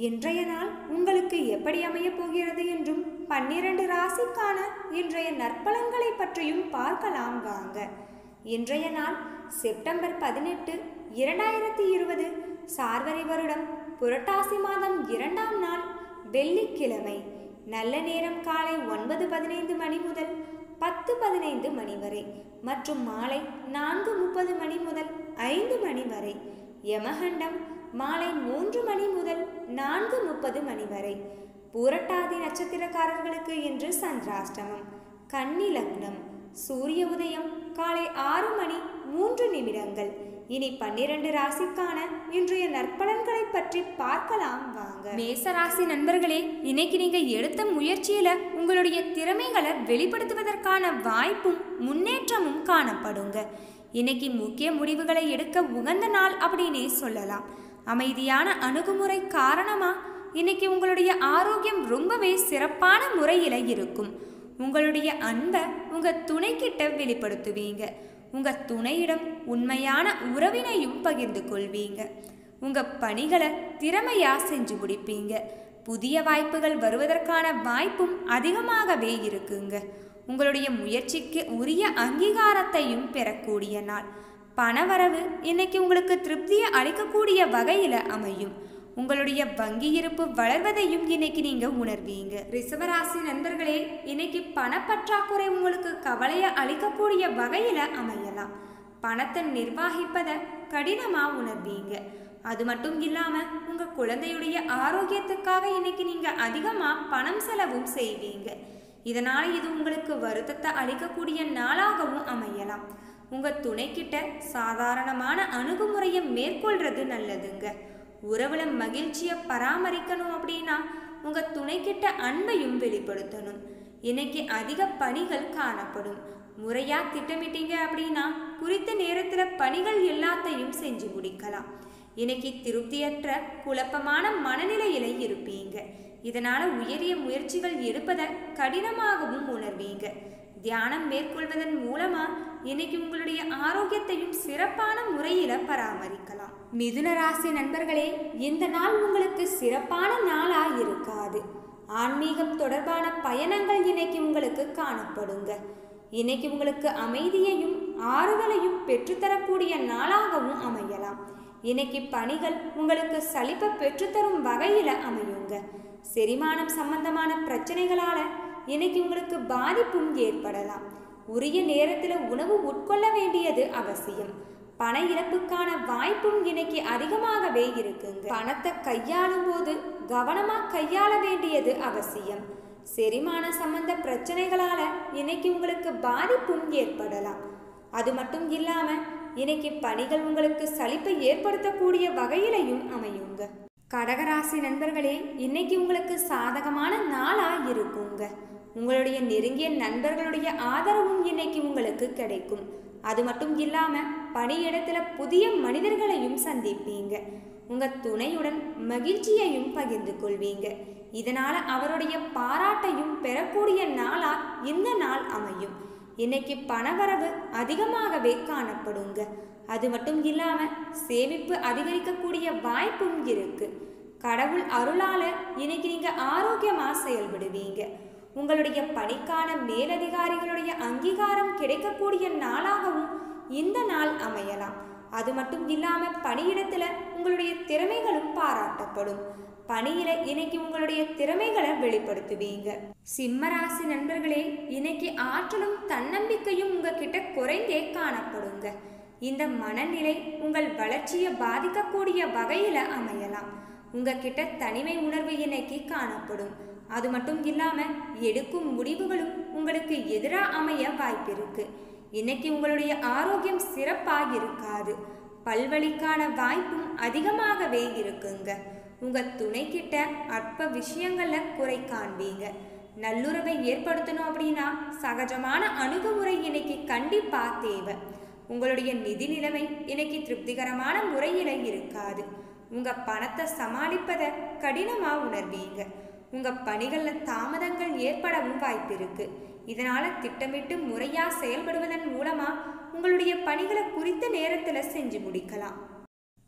இன்றைய நாள் உங்களுக்கு எப்படி அமையப் போகிறது என்றும் பன்னிரண்டு ராசிக்கான இன்றைய நற்பலன்களை பற்றியும் பார்க்கலாம் வாங்க இன்றைய நாள் செப்டம்பர் பதினெட்டு இரண்டாயிரத்தி இருபது சார்வரி வருடம் புரட்டாசி மாதம் இரண்டாம் நாள் வெள்ளிக்கிழமை நல்ல நேரம் காலை ஒன்பது பதினைந்து மணி முதல் பத்து பதினைந்து மணி வரை மற்றும் மாலை நான்கு முப்பது மணி முதல் ஐந்து மணி வரை யமகண்டம் மாலை மூன்று மணி முதல் நான்கு முப்பது மணி வரை பூரட்டாதி நட்சத்திரக்காரர்களுக்கு இன்று சந்திராஷ்டமம் கன்னி லக்னம் சூரிய உதயம் காலை ஆறு மணி மூன்று நிமிடங்கள் இனி பன்னிரண்டு ராசிக்கான இன்றைய நற்பலன்களை பற்றி பார்க்கலாம் வாங்க மேச ராசி நண்பர்களே இன்னைக்கு நீங்க எடுத்த முயற்சியில உங்களுடைய திறமைகளை வெளிப்படுத்துவதற்கான வாய்ப்பும் முன்னேற்றமும் காணப்படுங்க இன்னைக்கு முக்கிய முடிவுகளை எடுக்க உகந்த நாள் அப்படின்னே சொல்லலாம் அமைதியான அணுகுமுறை காரணமா இன்னைக்கு உங்களுடைய ஆரோக்கியம் ரொம்பவே சிறப்பான முறையில் இருக்கும் உங்களுடைய அன்பை உங்க துணைக்கிட்ட வெளிப்படுத்துவீங்க உங்க துணையிடம் உண்மையான உறவினையும் பகிர்ந்து கொள்வீங்க உங்க பணிகளை திறமையா செஞ்சு முடிப்பீங்க புதிய வாய்ப்புகள் வருவதற்கான வாய்ப்பும் அதிகமாகவே இருக்குங்க உங்களுடைய முயற்சிக்கு உரிய அங்கீகாரத்தையும் பெறக்கூடிய நாள் பணவரவு இன்னைக்கு உங்களுக்கு திருப்தியை அளிக்கக்கூடிய வகையில் அமையும் உங்களுடைய வங்கி இருப்பு வளர்வதையும் இன்னைக்கு நீங்க உணர்வீங்க ரிஷபராசி நண்பர்களே இன்னைக்கு பணப்பற்றாக்குறை உங்களுக்கு கவலையை அளிக்கக்கூடிய வகையில அமையலாம் பணத்தை நிர்வகிப்பதை கடினமா உணர்வீங்க அது மட்டும் இல்லாம உங்க குழந்தையுடைய ஆரோக்கியத்துக்காக இன்னைக்கு நீங்க அதிகமா பணம் செலவும் செய்வீங்க இதனால இது உங்களுக்கு வருத்தத்தை அளிக்கக்கூடிய நாளாகவும் அமையலாம் உங்க துணைக்கிட்ட சாதாரணமான அணுகுமுறையை மேற்கொள்றது நல்லதுங்க உறவுல மகிழ்ச்சியை பராமரிக்கணும் அப்படின்னா உங்க துணைக்கிட்ட அன்பையும் வெளிப்படுத்தணும் இன்னைக்கு அதிக பணிகள் காணப்படும் முறையா திட்டமிட்டீங்க அப்படின்னா குறித்த நேரத்துல பணிகள் எல்லாத்தையும் செஞ்சு முடிக்கலாம் இன்னைக்கு திருப்தியற்ற குழப்பமான மனநிலையில இருப்பீங்க இதனால உயரிய முயற்சிகள் எடுப்பதை கடினமாகவும் உணர்வீங்க தியானம் மேற்கொள்வதன் மூலமா இன்னைக்கு உங்களுடைய ஆரோக்கியத்தையும் சிறப்பான முறையில பராமரிக்கலாம் மிதுன ராசி நண்பர்களே இந்த நாள் உங்களுக்கு சிறப்பான நாளா இருக்காது ஆன்மீகம் தொடர்பான பயணங்கள் இன்னைக்கு உங்களுக்கு காணப்படுங்க இன்னைக்கு உங்களுக்கு அமைதியையும் ஆறுதலையும் பெற்றுத்தரக்கூடிய நாளாகவும் அமையலாம் இன்னைக்கு பணிகள் உங்களுக்கு சலிப்பை பெற்றுத்தரும் வகையில அமையுங்க செரிமானம் சம்பந்தமான பிரச்சனைகளால இன்னைக்கு உங்களுக்கு பாதிப்பும் ஏற்படலாம் உரிய நேரத்தில் உணவு உட்கொள்ள வேண்டியது அவசியம் பண இழப்புக்கான வாய்ப்பும் இன்னைக்கு அதிகமாகவே இருக்குங்க பணத்தை கையாளும் போது கவனமா கையாள வேண்டியது அவசியம் செரிமான சம்பந்த பிரச்சனைகளால இன்னைக்கு உங்களுக்கு பாதிப்பும் ஏற்படலாம் அது மட்டும் இல்லாம இன்னைக்கு பணிகள் உங்களுக்கு சலிப்பை ஏற்படுத்தக்கூடிய வகையிலையும் அமையுங்க கடகராசி நண்பர்களே இன்னைக்கு உங்களுக்கு சாதகமான நாளா இருக்குங்க உங்களுடைய நெருங்கிய நண்பர்களுடைய ஆதரவும் இன்னைக்கு உங்களுக்கு கிடைக்கும் அது மட்டும் இல்லாம பணியிடத்துல புதிய மனிதர்களையும் சந்திப்பீங்க உங்க துணையுடன் மகிழ்ச்சியையும் பகிர்ந்து கொள்வீங்க இதனால அவருடைய பாராட்டையும் பெறக்கூடிய நாளா இந்த நாள் அமையும் இன்னைக்கு பணவரவு அதிகமாகவே காணப்படுங்க அது மட்டும் இல்லாம சேமிப்பு அதிகரிக்கக்கூடிய வாய்ப்பும் இருக்கு கடவுள் அருளால இன்னைக்கு நீங்க ஆரோக்கியமா செயல்படுவீங்க உங்களுடைய பணிக்கான மேலதிகாரிகளுடைய அங்கீகாரம் கிடைக்கக்கூடிய நாளாகவும் இந்த நாள் அமையலாம் அது மட்டும் இல்லாம பணியிடத்துல உங்களுடைய திறமைகளும் பாராட்டப்படும் பணியில இன்னைக்கு உங்களுடைய திறமைகளை வெளிப்படுத்துவீங்க சிம்மராசி நண்பர்களே இன்னைக்கு ஆற்றலும் தன்னம்பிக்கையும் உங்ககிட்ட குறைந்தே காணப்படுங்க இந்த மனநிலை உங்கள் வளர்ச்சியை பாதிக்கக்கூடிய வகையில அமையலாம் உங்ககிட்ட தனிமை உணர்வு இன்னைக்கு காணப்படும் அது மட்டும் இல்லாம எடுக்கும் முடிவுகளும் உங்களுக்கு எதிராக அமைய வாய்ப்பிருக்கு இன்னைக்கு உங்களுடைய ஆரோக்கியம் சிறப்பாக இருக்காது பல்வழிக்கான வாய்ப்பும் அதிகமாகவே இருக்குங்க உங்க துணை கிட்ட அற்ப விஷயங்கள்ல குறை காண்பீங்க நல்லுறவை ஏற்படுத்தணும் அப்படின்னா சகஜமான அணுகுமுறை இன்னைக்கு கண்டிப்பா தேவை உங்களுடைய நிதி நிலைமை இன்னைக்கு திருப்திகரமான முறையில இருக்காது உங்க பணத்தை சமாளிப்பதை கடினமா உணர்வீங்க உங்க பணிகள்ல தாமதங்கள் ஏற்படவும் வாய்ப்பிருக்கு இதனால திட்டமிட்டு முறையா செயல்படுவதன் மூலமா உங்களுடைய பணிகளை குறித்த நேரத்துல செஞ்சு முடிக்கலாம்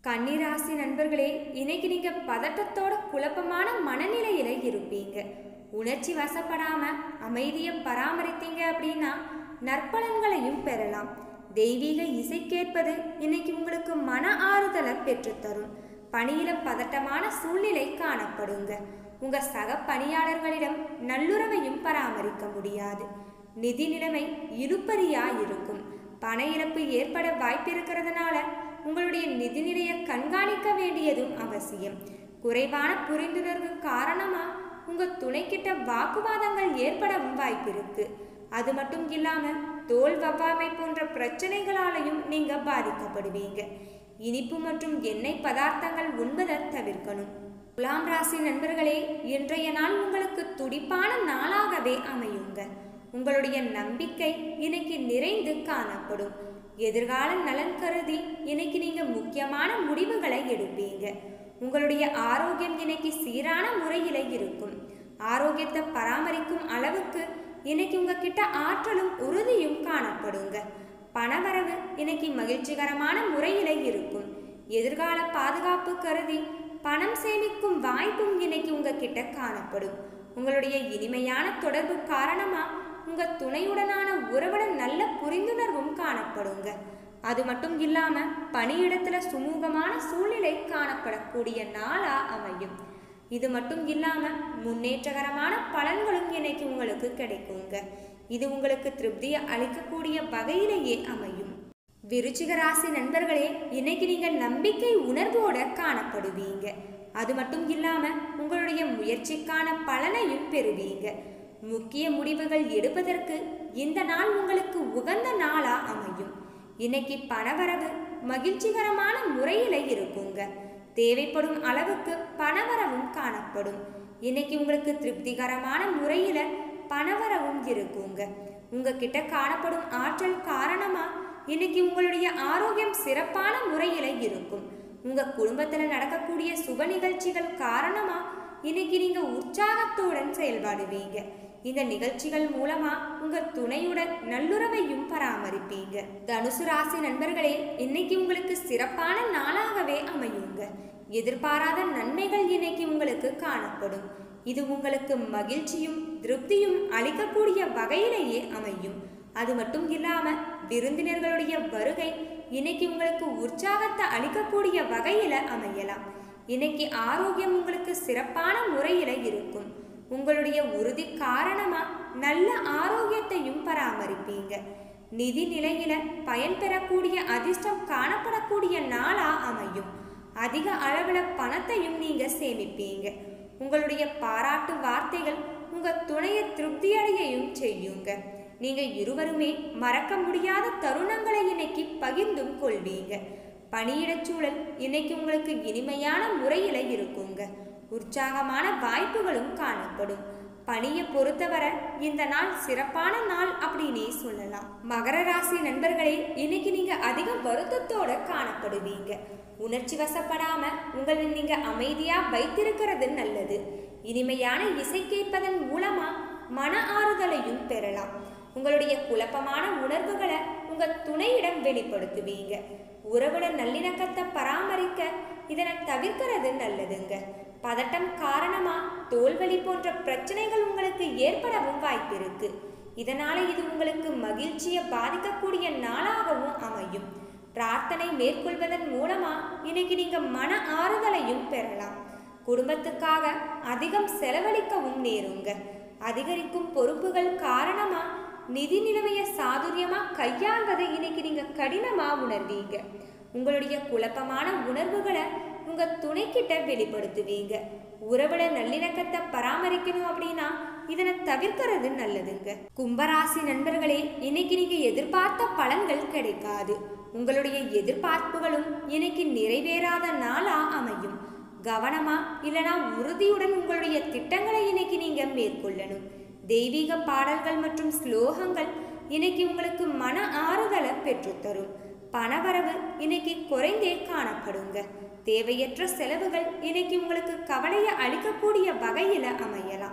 கன்னிராசி நண்பர்களே இன்னைக்கு நீங்க பதட்டத்தோட குழப்பமான மனநிலையில இருப்பீங்க உணர்ச்சி வசப்படாம அமைதியை பராமரித்தீங்க அப்படின்னா நற்பலன்களையும் பெறலாம் தெய்வீக இசை கேட்பது இன்னைக்கு உங்களுக்கு மன ஆறுதலை பெற்றுத்தரும் பணியில பதட்டமான சூழ்நிலை காணப்படுங்க உங்க சக பணியாளர்களிடம் நல்லுறவையும் பராமரிக்க முடியாது நிதி நிலைமை இழுப்பறியா இருக்கும் பண இழப்பு ஏற்பட வாய்ப்பு இருக்கிறதுனால உங்களுடைய நிதிநிலையை கண்காணிக்க வேண்டியதும் அவசியம் குறைவான புரிந்துணர்வு காரணமா உங்க துணைக்கிட்ட வாக்குவாதங்கள் ஏற்படவும் வாய்ப்பிருக்கு அது மட்டும் இல்லாம தோல் வவ்வாமை போன்ற பிரச்சனைகளாலையும் நீங்க பாதிக்கப்படுவீங்க இனிப்பு மற்றும் எண்ணெய் பதார்த்தங்கள் உண்பதை தவிர்க்கணும் துலாம் ராசி நண்பர்களே இன்றைய நாள் உங்களுக்கு துடிப்பான நாளாகவே அமையுங்க உங்களுடைய நம்பிக்கை இன்னைக்கு நிறைந்து காணப்படும் எதிர்கால நலன் கருதி இன்னைக்கு நீங்க முக்கியமான முடிவுகளை எடுப்பீங்க உங்களுடைய ஆரோக்கியம் இன்னைக்கு சீரான முறையில இருக்கும் ஆரோக்கியத்தை பராமரிக்கும் அளவுக்கு இன்னைக்கு உங்ககிட்ட ஆற்றலும் உறுதியும் காணப்படுங்க பணவரவு இன்னைக்கு மகிழ்ச்சிகரமான முறையில இருக்கும் எதிர்கால பாதுகாப்பு கருதி பணம் சேமிக்கும் வாய்ப்பும் இன்னைக்கு உங்ககிட்ட காணப்படும் உங்களுடைய இனிமையான தொடர்பு காரணமா உங்க துணையுடனான உறவுல நல்ல புரிந்துணர்வும் காணப்படுங்க அது மட்டும் இல்லாம பணியிடத்துல சுமூகமான சூழ்நிலை காணப்படக்கூடிய நாளா அமையும் இது மட்டும் இல்லாம முன்னேற்றகரமான பலன்களும் இன்னைக்கு உங்களுக்கு கிடைக்குங்க இது உங்களுக்கு திருப்தியை அளிக்கக்கூடிய வகையிலேயே அமையும் விருச்சிக ராசி நண்பர்களே இன்னைக்கு நீங்க நம்பிக்கை உணர்வோட காணப்படுவீங்க அது மட்டும் இல்லாம உங்களுடைய முயற்சிக்கான பலனையும் பெறுவீங்க முக்கிய முடிவுகள் எடுப்பதற்கு இந்த நாள் உங்களுக்கு உகந்த நாளா அமையும் இன்னைக்கு பணவரவு மகிழ்ச்சிகரமான முறையில இருக்குங்க தேவைப்படும் அளவுக்கு பணவரவும் காணப்படும் இன்னைக்கு உங்களுக்கு திருப்திகரமான முறையில பணவரவும் இருக்குங்க உங்ககிட்ட காணப்படும் ஆற்றல் காரணமா இன்னைக்கு உங்களுடைய ஆரோக்கியம் சிறப்பான முறையில இருக்கும் உங்க குடும்பத்துல நடக்கக்கூடிய சுப நிகழ்ச்சிகள் காரணமா இன்னைக்கு நீங்க உற்சாகத்துடன் செயல்படுவீங்க இந்த நிகழ்ச்சிகள் மூலமா உங்க துணையுடன் நல்லுறவையும் பராமரிப்பீங்க தனுசு ராசி நண்பர்களே இன்னைக்கு உங்களுக்கு சிறப்பான நாளாகவே அமையுங்க எதிர்பாராத நன்மைகள் இன்னைக்கு உங்களுக்கு காணப்படும் இது உங்களுக்கு மகிழ்ச்சியும் திருப்தியும் அளிக்கக்கூடிய வகையிலேயே அமையும் அது மட்டும் இல்லாம விருந்தினர்களுடைய வருகை இன்னைக்கு உங்களுக்கு உற்சாகத்தை அளிக்கக்கூடிய வகையில அமையலாம் இன்னைக்கு ஆரோக்கியம் உங்களுக்கு சிறப்பான முறையில இருக்கும் உங்களுடைய உறுதி காரணமா நல்ல ஆரோக்கியத்தையும் பராமரிப்பீங்க நிதி நிலையில பயன் பெறக்கூடிய அதிர்ஷ்டம் காணப்படக்கூடிய நாளா அமையும் அதிக அளவுல பணத்தையும் நீங்க சேமிப்பீங்க உங்களுடைய பாராட்டு வார்த்தைகள் உங்க துணையை திருப்தியடையையும் செய்யுங்க நீங்க இருவருமே மறக்க முடியாத தருணங்களை இன்னைக்கு பகிர்ந்தும் கொள்வீங்க பணியிடச் சூழல் இன்னைக்கு உங்களுக்கு இனிமையான முறையில இருக்குங்க உற்சாகமான வாய்ப்புகளும் காணப்படும் பணியை பொறுத்தவரை இந்த நாள் சிறப்பான நாள் அப்படின்னே சொல்லலாம் மகர ராசி நண்பர்களே இன்னைக்கு நீங்க அதிக வருத்தத்தோட காணப்படுவீங்க உணர்ச்சி வசப்படாம உங்களை நீங்க அமைதியா வைத்திருக்கிறது நல்லது இனிமையான இசை கேட்பதன் மூலமா மன ஆறுதலையும் பெறலாம் உங்களுடைய குழப்பமான உணர்வுகளை உங்க துணையிடம் வெளிப்படுத்துவீங்க உறவுல நல்லிணக்கத்தை பராமரிக்க இதனை தவிர்க்கிறது நல்லதுங்க பதட்டம் காரணமா தோல்வலி போன்ற பிரச்சனைகள் உங்களுக்கு ஏற்படவும் வாய்ப்பிருக்கு இதனால இது உங்களுக்கு மகிழ்ச்சியை பாதிக்கக்கூடிய நாளாகவும் அமையும் பிரார்த்தனை மேற்கொள்வதன் மூலமா இன்னைக்கு நீங்க மன ஆறுதலையும் பெறலாம் குடும்பத்துக்காக அதிகம் செலவழிக்கவும் நேருங்க அதிகரிக்கும் பொறுப்புகள் காரணமா நிதி நிலைமையை சாதுரியமா கையாள்வதை இன்னைக்கு நீங்க கடினமா உணர்வீங்க உங்களுடைய குழப்பமான உணர்வுகளை உங்க துணைக்கிட்ட வெளிப்படுத்துவீங்க உறவுல நல்லிணக்கத்தை பராமரிக்கணும் அப்படின்னா இதனை தவிர்க்கிறது நல்லதுங்க கும்பராசி நண்பர்களே இன்னைக்கு நீங்க எதிர்பார்த்த பலன்கள் கிடைக்காது உங்களுடைய எதிர்பார்ப்புகளும் இன்னைக்கு நிறைவேறாத நாளா அமையும் கவனமா இல்லனா உறுதியுடன் உங்களுடைய திட்டங்களை இன்னைக்கு நீங்க மேற்கொள்ளணும் தெய்வீக பாடல்கள் மற்றும் ஸ்லோகங்கள் இன்னைக்கு உங்களுக்கு மன ஆறுதலை பெற்றுத்தரும் பணவரவு இன்னைக்கு குறைந்தே காணப்படுங்க தேவையற்ற செலவுகள் இன்னைக்கு உங்களுக்கு கவலையை அளிக்கக்கூடிய வகையில அமையலாம்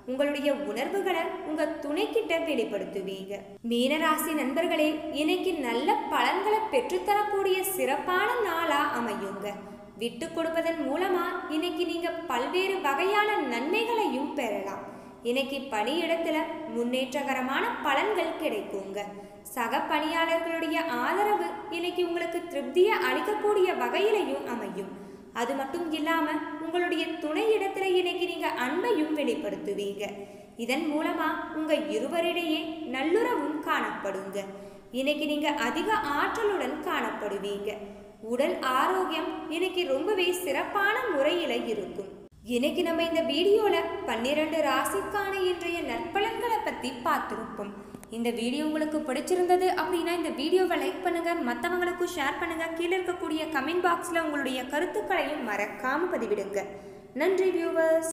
உங்களுடைய உணர்வுகளை உங்க துணைக்கிட்ட வெளிப்படுத்துவீங்க மீனராசி நண்பர்களே இன்னைக்கு நல்ல பலன்களை பெற்றுத்தரக்கூடிய சிறப்பான நாளா அமையுங்க விட்டு கொடுப்பதன் மூலமா இன்னைக்கு நீங்க பல்வேறு வகையான நன்மைகளையும் பெறலாம் இன்னைக்கு பணியிடத்துல முன்னேற்றகரமான பலன்கள் கிடைக்குங்க சக பணியாளர்களுடைய ஆதரவு இன்னைக்கு உங்களுக்கு திருப்தியை அளிக்கக்கூடிய வகையிலையும் அமையும் அது மட்டும் இல்லாம உங்களுடைய துணை இடத்துல இன்னைக்கு நீங்க அன்பையும் வெளிப்படுத்துவீங்க இதன் மூலமா உங்க இருவரிடையே நல்லுறவும் காணப்படுங்க இன்னைக்கு நீங்க அதிக ஆற்றலுடன் காணப்படுவீங்க உடல் ஆரோக்கியம் இன்னைக்கு ரொம்பவே சிறப்பான முறையில இருக்கும் இன்னைக்கு நம்ம இந்த வீடியோல பன்னிரண்டு ராசிக்கான இன்றைய நற்பலன்களை பத்தி பார்த்திருப்போம் இந்த வீடியோ உங்களுக்கு பிடிச்சிருந்தது அப்படின்னா இந்த வீடியோவை லைக் பண்ணுங்க மற்றவங்களுக்கும் ஷேர் பண்ணுங்க கீழே இருக்கக்கூடிய கமெண்ட் பாக்ஸ்ல உங்களுடைய கருத்துக்களையும் மறக்காம பதிவிடுங்க நன்றி வியூவர்ஸ்